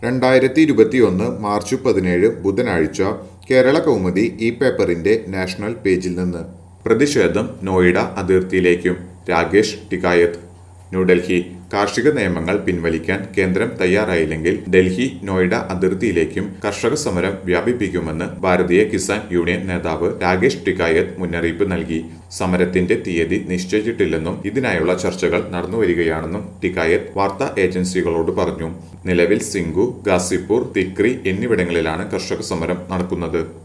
രണ്ടായിരത്തി ഇരുപത്തിയൊന്ന് മാർച്ച് പതിനേഴ് ബുധനാഴ്ച കേരള കൗമുദി ഈ പേപ്പറിന്റെ നാഷണൽ പേജിൽ നിന്ന് പ്രതിഷേധം നോയിഡ അതിർത്തിയിലേക്കും രാകേഷ് ടിക്കായത്ത് ന്യൂഡൽഹി കാർഷിക നിയമങ്ങൾ പിൻവലിക്കാൻ കേന്ദ്രം തയ്യാറായില്ലെങ്കിൽ ഡൽഹി നോയിഡ അതിർത്തിയിലേക്കും കർഷക സമരം വ്യാപിപ്പിക്കുമെന്ന് ഭാരതീയ കിസാൻ യൂണിയൻ നേതാവ് രാകേഷ് ടിക്കായത്ത് മുന്നറിയിപ്പ് നൽകി സമരത്തിന്റെ തീയതി നിശ്ചയിച്ചിട്ടില്ലെന്നും ഇതിനായുള്ള ചർച്ചകൾ നടന്നുവരികയാണെന്നും ടിക്കായത്ത് വാർത്താ ഏജൻസികളോട് പറഞ്ഞു നിലവിൽ സിംഗു ഗാസിപ്പൂർ തിക്രി എന്നിവിടങ്ങളിലാണ് കർഷക സമരം നടക്കുന്നത്